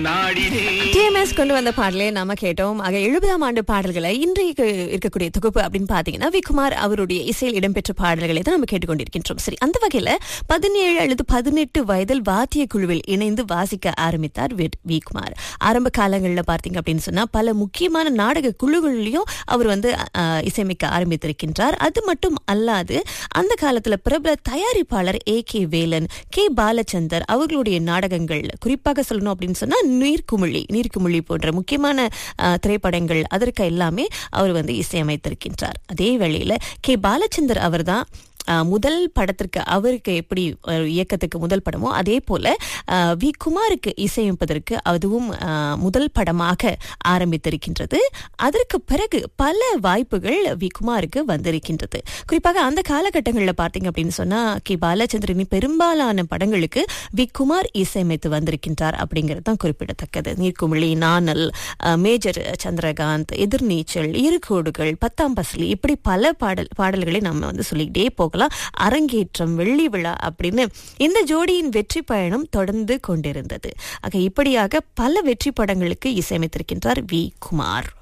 TMS கொண்டு வந்த பாடலே நாம கேட்டோம் ஆக எழுபதாம் ஆண்டு பாடல்களை இன்றைக்கு இருக்கக்கூடிய தொகுப்பு அப்படின்னு பாத்தீங்கன்னா விகுமார் அவருடைய இசையில் இடம்பெற்ற பாடல்களை தான் நம்ம கேட்டுக்கொண்டிருக்கின்றோம் சரி அந்த வகையில பதினேழு அல்லது பதினெட்டு வயதில் வாத்திய குழுவில் இணைந்து வாசிக்க ஆரம்பித்தார் வி- விகுமார் ஆரம்ப காலங்களில் பார்த்தீங்க அப்படின்னு சொன்னா பல முக்கியமான நாடக குழுகளிலையும் அவர் வந்து அஹ், இசையமைக்க ஆரம்பித்திருக்கின்றார் அது மட்டும் அல்லாது அந்த காலத்துல பிரபல தயாரிப்பாளர் A K Velan K Balachander அவர்களுடைய நாடகங்கள் குறிப்பாக சொல்லணும் அப்படின்னு சொன்னா நீர்க்குமிழி நீர்க்குமிழி போன்ற முக்கியமான அஹ், திரைப்படங்கள் அதற்கு எல்லாமே அவர் வந்து இசையமைத்திருக்கின்றார் அதே வேளையில கே பாலச்சந்தர் அவர்தான் அஹ், முதல் படத்திற்கு அவருக்கு எப்படி ஒரு இயக்கத்துக்கு முதல் படமோ அதே போல அஹ், வி குமாருக்கு இசையமைப்பதற்கு அதுவும் அஹ், முதல் படமாக ஆரம்பித்திருக்கின்றது அதற்கு பிறகு பல வாய்ப்புகள் வி குமாருக்கு வந்திருக்கின்றது குறிப்பாக அந்த காலகட்டங்களில் பார்த்தீங்க அப்படின்னு சொன்னா கே பாலச்சந்திரன் பெரும்பாலான படங்களுக்கு வி குமார் இசையமைத்து வந்திருக்கின்றார் அப்படிங்கிறது தான் குறிப்பிடத்தக்கது நீர்க்குமிழி நாணல் அஹ், மேஜர் சந்திரகாந்த் எதிர்நீச்சல் இருகோடுகள் பத்தாம் பசலி இப்படி பல பாடல் பாடல்களை நம்ம வந்து சொல்லிக்கிட்டே போகலாம் அரங்கேற்றம் வெள்ளி விழா அப்படின்னு இந்த ஜோடியின் வெற்றி பயணம் தொடர்ந்து கொண்டிருந்தது ஆக இப்படியாக பல வெற்றி படங்களுக்கு இசையமைத்திருக்கின்றார் வி குமார்